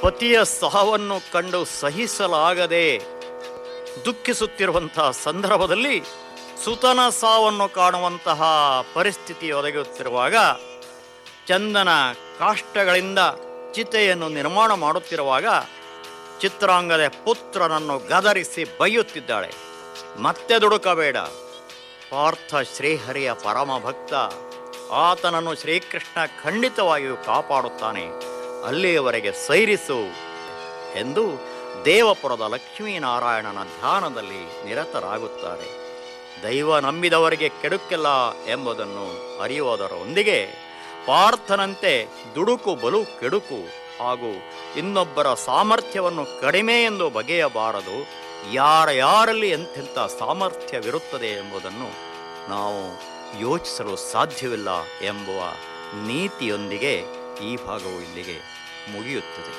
ಪತಿಯ ಸಾವನ್ನು ಕಂಡು ಸಹಿಸಲಾಗದೆ ದುಃಖಿಸುತ್ತಿರುವಂತಹ ಸಂದರ್ಭದಲ್ಲಿ ಸುತನ ಸಾವನ್ನು ಕಾಣುವಂತಹ ಪರಿಸ್ಥಿತಿ ಒದಗುತ್ತಿರುವಾಗ ಚಂದನ ಕಾಷ್ಟಗಳಿಂದ ಚಿತೆಯನ್ನು ನಿರ್ಮಾಣ ಮಾಡುತ್ತಿರುವಾಗ ಚಿತ್ರಾಂಗದ ಪುತ್ರನನ್ನು ಗದರಿಸಿ ಬೈಯುತ್ತಿದ್ದಾಳೆ ಮತ್ತೆ ದುಡುಕಬೇಡ ಪಾರ್ಥ ಶ್ರೀಹರಿಯ ಪರಮ ಭಕ್ತ ಆತನನ್ನು ಶ್ರೀಕೃಷ್ಣ ಖಂಡಿತವಾಗಿಯೂ ಕಾಪಾಡುತ್ತಾನೆ ಅಲ್ಲಿಯವರೆಗೆ ಸೈರಿಸು ಎಂದು ದೇವಪುರದ ಲಕ್ಷ್ಮೀನಾರಾಯಣನ ಧ್ಯಾನದಲ್ಲಿ ನಿರತರಾಗುತ್ತಾರೆ ದೈವ ನಂಬಿದವರಿಗೆ ಕೆಡುಕಿಲ್ಲ ಎಂಬುದನ್ನು ಅರಿಯುವುದರೊಂದಿಗೆ ಪಾರ್ಥನಂತೆ ದುಡುಕು ಬಲು ಕೆಡುಕು ಹಾಗೂ ಇನ್ನೊಬ್ಬರ ಸಾಮರ್ಥ್ಯವನ್ನು ಕಡಿಮೆ ಎಂದು ಬಗೆಯಬಾರದು ಯಾರ ಯಾರಲ್ಲಿ ಎಂತೆಂಥ ಸಾಮರ್ಥ್ಯವಿರುತ್ತದೆ ಎಂಬುದನ್ನು ನಾವು ಯೋಚಿಸಲು ಸಾಧ್ಯವಿಲ್ಲ ಎಂಬುವ ನೀತಿಯೊಂದಿಗೆ ಈ ಭಾಗವು ಇಲ್ಲಿಗೆ ಮುಗಿಯುತ್ತದೆ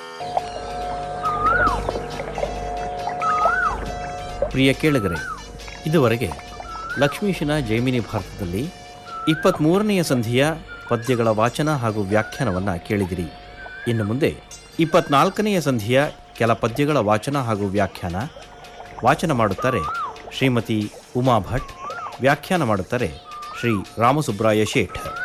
ಪ್ರಿಯ ಕೇಳಿಗರೆ ಇದುವರೆಗೆ ಲಕ್ಷ್ಮೀಶನ ಜೈಮಿನಿ ಭಾರತದಲ್ಲಿ ಇಪ್ಪತ್ತ್ಮೂರನೆಯ ಸಂಧಿಯ ಪದ್ಯಗಳ ವಾಚನ ಹಾಗೂ ವ್ಯಾಖ್ಯಾನವನ್ನು ಕೇಳಿದಿರಿ ಇನ್ನು ಮುಂದೆ ಇಪ್ಪತ್ನಾಲ್ಕನೆಯ ಸಂಧಿಯ ಕೆಲ ಪದ್ಯಗಳ ವಾಚನ ಹಾಗೂ ವ್ಯಾಖ್ಯಾನ ವಾಚನ ಮಾಡುತ್ತಾರೆ ಶ್ರೀಮತಿ ಉಮಾ ಭಟ್ ವ್ಯಾಖ್ಯಾನ ಮಾಡುತ್ತಾರೆ ಶ್ರೀ ರಾಮಸುಬ್ರಾಯ ಶೇಠ್